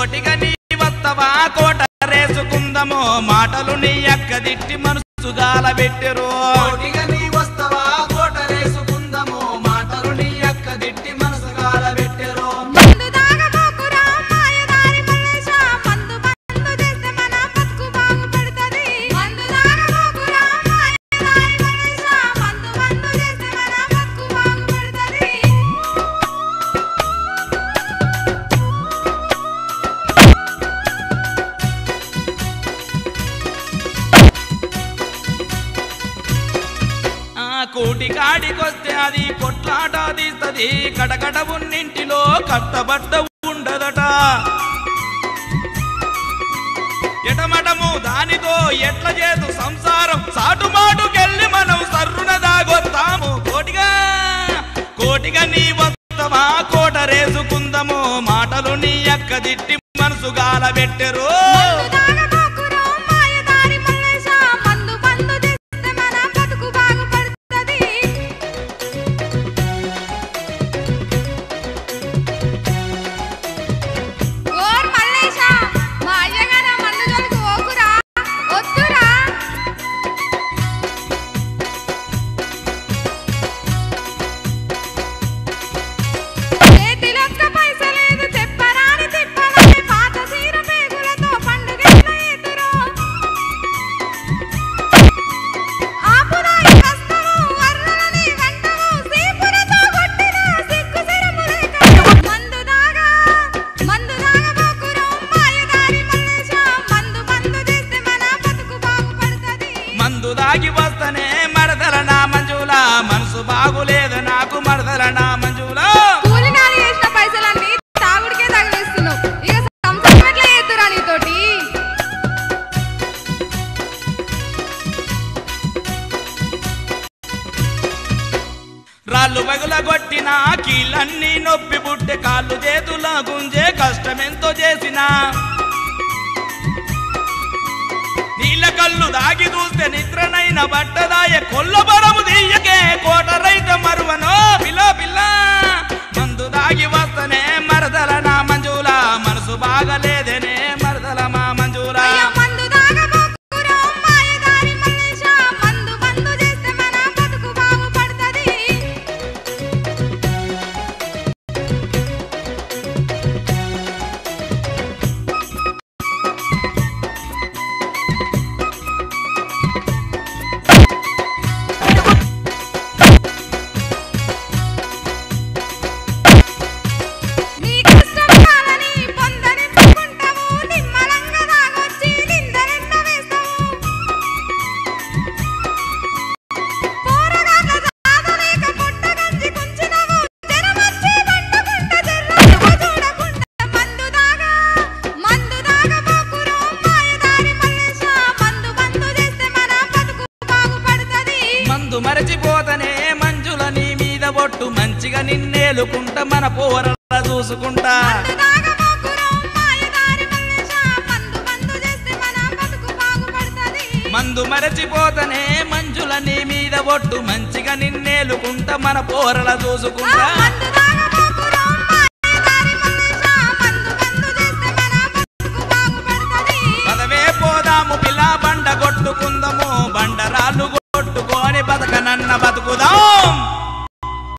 కోటిగా నీ వస్తవా కోట రేసుకుందము మాటలు నీ అక్క దిట్టి మనసు గాలబెట్టెరు కోటిగా నీ వస్తవా కోటరేసుకుందము మాటలు నీ అక్క దిట్టి మనసు గాలబెట్టెరు మందు దాగబోకురా మాయదారి మల్లేశ మందు బందు చేస్తే మన బతుకు బాగుపడుతది మందు దాగబోకురా మాయదారి మల్లేశ మందు బందు చేస్తే మన బతుకు బాగుపడుతది ఆ కోటి కాడికొస్తే అది కొట్లాట తీస్తది కటకట ఉన్నింటిలో కట్టబట్ట ఉండదట ఎటమటము దానితో ఎట్ల చేదు సంసారం సాటుమాటుకెళ్ళి మనం సర్రున దాగొత్తాము కోటిగా కోటిగా నీ వస్తవా కోట రేసుకుందము మాటలు నీ అక్క దిట్టి మనసు గాలబెట్టెరు మందు దాగబోకురా మాయదారి మల్లేశ మందు బందు చేస్తే మన బతుకు బాగుపడుతది ఓర్ మల్లేశ మా అయ్యగారు మందు జోలికి ఓకురా వద్దురా చేతిలొక్క పైస లేదు తెప్పరాని తిప్పరాని పాత సీర పేగులతో పండుగెట్ల ఎదురు ఆపురాయి కష్టము వర్ణలని వెంటము సీపురతో కొట్టిన సిగ్గు సిరములేక మందు దాగా మందు దాగబోకురం మాయదారి మల్లేశ మందు మందు చేస్తే మన బతుకు బాగుపడుతది మందు దాగి వస్తనే మరదల నా మంజుల మనసు బాగులేదు నాకు మరదల నా మంజుల కూలినాలి చేసిన పైసలన్నీ తాగుడికే తగిలిస్తున్నావు ఇక సంసారం ఎట్లా చేద్దురా నీతోటి రాళ్ళు పగుల కొట్టిన కీళ్ళన్నీ నొప్పి పుట్టె కాళ్ళు చేతుల గుంజే కష్టమెంతో చేసిన నీళ్ళ కళ్ళు దాగి చూస్తే నిద్రనైన బట్టదాయ కొల్లబరము తీయకే కోట రైత మరువను పిల్ల పిల్ల మందు దాగి వస్తనే మరదల నా మంజుల మనసు బాగలేదనే మరదల మా మంజుల అయ్యో మందు దాగబోకురా మాయదారి మల్లేశ మందు మందు చేస్తే మన బతుకు బాగుపడుతది నీ కష్టం కాలని పొందనిప్పుకుంటావు నిమ్మలంగా దాగొచ్చి నిందరెంత వేస్తావు పోరగాళ్ళ సాధలేక పొట్టగంజి కుంచినవు జనమొచ్చి పట్టుకుంట జర్రకు చూడకుంట మందు దాగా మందు దాగబోకురో మాయదారి మల్లేశ మందు మందు చేస్తే మన బతుకు బాగుపడుతది మందు మరచిపోతనే మంజుల నీ మీద బొట్టు మంచిగా నిన్నేలుకుంటా మన పోరల చూసుకుంటా మందు దాగబోకురో మాయదారి మల్లేశ మందు మందు చేస్తే మన బతుకు బాగుపడుతది మందు మరచిపోతనే మంజుల నీ మీద బొట్టు మంచిగా నిన్నేలుకుంటా మన పోరల చూసుకుంటా మందు దాగ